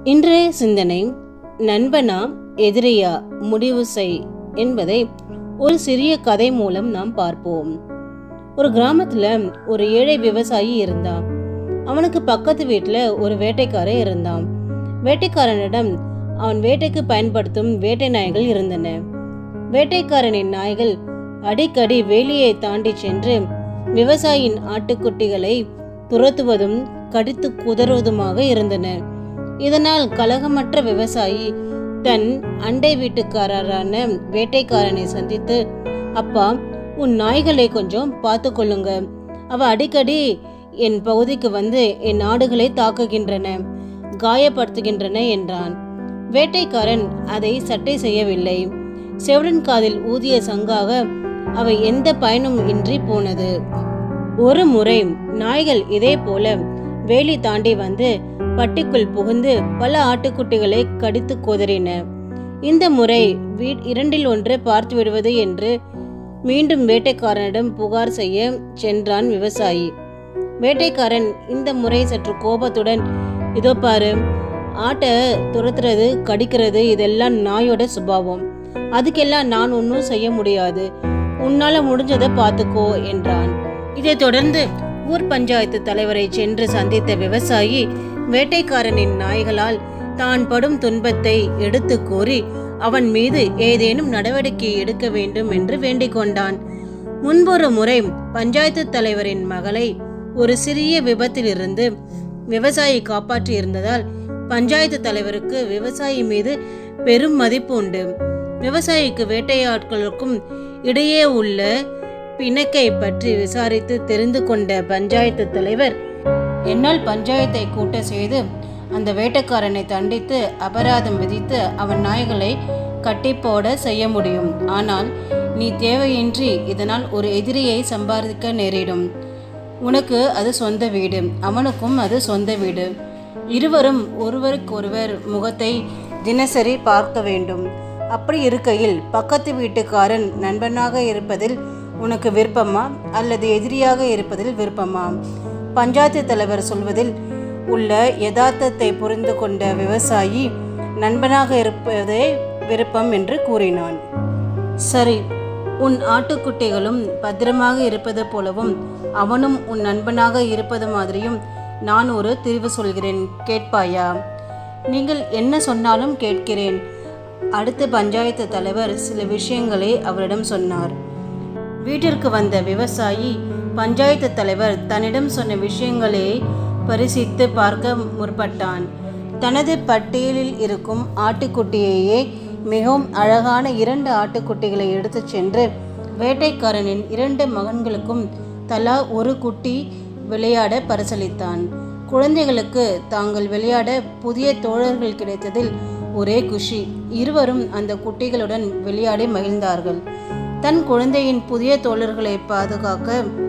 இன்றைய சிந்தனை நண்பனா எதிரியா முடிவு செய் என்பதை ஒரு சிறிய கதை மூலம் நாம் பார்ப்போம் ஒரு கிராமத்துல ஒரு ஏழை விவசாயி இருந்தான் அவனுக்கு பக்கத்து வீட்டுல ஒரு வேட்டைக்காரன் இருந்தான் வேட்டைக்காரனிடம் அவன் வேட்டைக்கு பயன்படுத்தும் வேட்டை நாய்கள் இருந்தன வேட்டைக்காரனின் நாய்கள் அடிக்கடி வேலியை தாண்டி சென்று விவசாயியின் ஆட்டுக்குட்டிகளை துரத்துவதும் கடித்து குதறுவதுமாக இருந்தன இதனால் கலகமற்ற விவசாயி தன் அண்டை வீட்டுக்காரரான வேட்டைக்காரனை சந்தித்து அப்பா உன் நாய்களை கொஞ்சம் பார்த்து கொள்ளுங்க அவ அடிக்கடி என் பகுதிக்கு வந்து என் ஆடுகளை தாக்குகின்றன காயப்படுத்துகின்றன என்றான் வேட்டைக்காரன் அதை சட்டை செய்யவில்லை செவிடன் காதில் ஊதிய சங்காக அவை எந்த பயனும் இன்றி போனது ஒரு முறை நாய்கள் இதே போல வேலி தாண்டி வந்து பட்டிக்குள் புகுந்து பல ஆட்டுக்குட்டிகளை கடித்து கொதறின இந்த முறை வீட் இரண்டில் ஒன்று பார்த்து விடுவது என்று மீண்டும் வேட்டைக்காரனிடம் புகார் செய்ய சென்றான் விவசாயி வேட்டைக்காரன் இந்த முறை சற்று கோபத்துடன் இதோ பாரு ஆட்டை துரத்துறது கடிக்கிறது இதெல்லாம் நாயோட சுபாவம் அதுக்கெல்லாம் நான் ஒன்றும் செய்ய முடியாது உன்னால முடிஞ்சதை பார்த்துக்கோ என்றான் இதைத் தொடர்ந்து ஊர் பஞ்சாயத்து தலைவரை சென்று சந்தித்த விவசாயி வேட்டைக்காரனின் நாய்களால் தான் படும் துன்பத்தை எடுத்து கூறி அவன் மீது ஏதேனும் நடவடிக்கை எடுக்க வேண்டும் என்று வேண்டிக் கொண்டான் முன்பொரு முறை பஞ்சாயத்து தலைவரின் மகளை ஒரு சிறிய விபத்திலிருந்து விவசாயி காப்பாற்றி இருந்ததால் பஞ்சாயத்து தலைவருக்கு விவசாயி மீது பெரும் மதிப்பு உண்டு விவசாயிக்கு வேட்டையாட்களுக்கும் இடையே உள்ள பிணக்கை பற்றி விசாரித்து தெரிந்து கொண்ட பஞ்சாயத்து தலைவர் என்னால் பஞ்சாயத்தை கூட்ட செய்து அந்த வேட்டைக்காரனை தண்டித்து அபராதம் விதித்து அவன் நாய்களை கட்டி போட செய்ய முடியும் ஆனால் நீ தேவையின்றி இதனால் ஒரு எதிரியை சம்பாதிக்க நேரிடும் உனக்கு அது சொந்த வீடு அவனுக்கும் அது சொந்த வீடு இருவரும் ஒருவருக்கொருவர் முகத்தை தினசரி பார்க்க வேண்டும் அப்படி இருக்கையில் பக்கத்து வீட்டுக்காரன் நண்பனாக இருப்பதில் உனக்கு விருப்பமா அல்லது எதிரியாக இருப்பதில் விருப்பமா பஞ்சாயத்து தலைவர் சொல்வதில் உள்ள யதார்த்தத்தை புரிந்து கொண்ட விவசாயி நண்பனாக இருப்பதே விருப்பம் என்று கூறினான் சரி உன் ஆட்டுக்குட்டிகளும் பத்திரமாக இருப்பது போலவும் அவனும் உன் நண்பனாக இருப்பது மாதிரியும் நான் ஒரு தெரிவு சொல்கிறேன் கேட்பாயா நீங்கள் என்ன சொன்னாலும் கேட்கிறேன் அடுத்த பஞ்சாயத்து தலைவர் சில விஷயங்களை அவரிடம் சொன்னார் வீட்டிற்கு வந்த விவசாயி பஞ்சாயத்து தலைவர் தன்னிடம் சொன்ன விஷயங்களை பரிசித்து பார்க்க முற்பட்டான் தனது பட்டியலில் இருக்கும் ஆட்டுக்குட்டியையே மிகவும் அழகான இரண்டு ஆட்டுக்குட்டிகளை எடுத்துச் சென்று வேட்டைக்காரனின் இரண்டு மகன்களுக்கும் தலா ஒரு குட்டி விளையாட பரிசளித்தான் குழந்தைகளுக்கு தாங்கள் விளையாட புதிய தோழர்கள் கிடைத்ததில் ஒரே குஷி இருவரும் அந்த குட்டிகளுடன் விளையாடி மகிழ்ந்தார்கள் தன் குழந்தையின் புதிய தோழர்களை பாதுகாக்க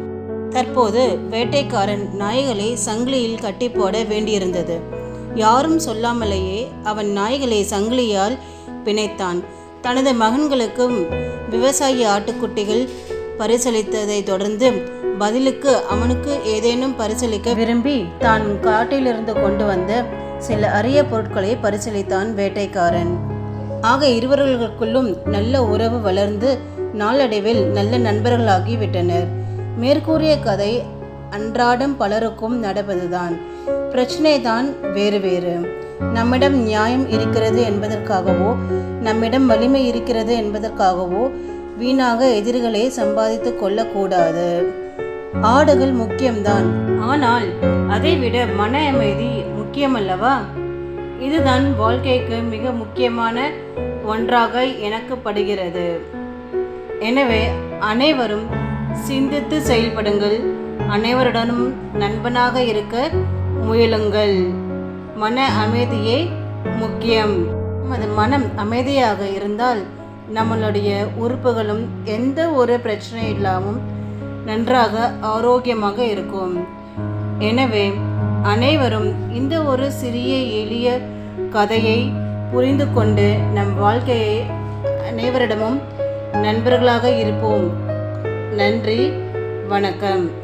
தற்போது வேட்டைக்காரன் நாய்களை சங்கிலியில் கட்டி போட வேண்டியிருந்தது யாரும் சொல்லாமலேயே அவன் நாய்களை சங்கிலியால் பிணைத்தான் தனது மகன்களுக்கும் விவசாயி ஆட்டுக்குட்டிகள் பரிசளித்ததை தொடர்ந்து பதிலுக்கு அவனுக்கு ஏதேனும் பரிசளிக்க விரும்பி தான் காட்டிலிருந்து கொண்டு வந்த சில அரிய பொருட்களை பரிசளித்தான் வேட்டைக்காரன் ஆக இருவர்களுக்குள்ளும் நல்ல உறவு வளர்ந்து நாளடைவில் நல்ல நண்பர்களாகி விட்டனர் மேற்கூறிய கதை அன்றாடம் பலருக்கும் நடப்பதுதான் பிரச்சனை தான் வேறு வேறு நம்மிடம் நியாயம் இருக்கிறது என்பதற்காகவோ நம்மிடம் வலிமை இருக்கிறது என்பதற்காகவோ வீணாக எதிரிகளை சம்பாதித்து கொள்ளக்கூடாது ஆடுகள் முக்கியம்தான் ஆனால் அதைவிட மன அமைதி முக்கியமல்லவா இதுதான் வாழ்க்கைக்கு மிக முக்கியமான ஒன்றாக எனக்கு படுகிறது எனவே அனைவரும் சிந்தித்து செயல்படுங்கள் அனைவருடனும் நண்பனாக இருக்க முயலுங்கள் மன அமைதியே முக்கியம் நமது மனம் அமைதியாக இருந்தால் நம்மளுடைய உறுப்புகளும் எந்த ஒரு பிரச்சனை இல்லாமல் நன்றாக ஆரோக்கியமாக இருக்கும் எனவே அனைவரும் இந்த ஒரு சிறிய எளிய கதையை புரிந்து கொண்டு நம் வாழ்க்கையை அனைவரிடமும் நண்பர்களாக இருப்போம் நன்றி வணக்கம்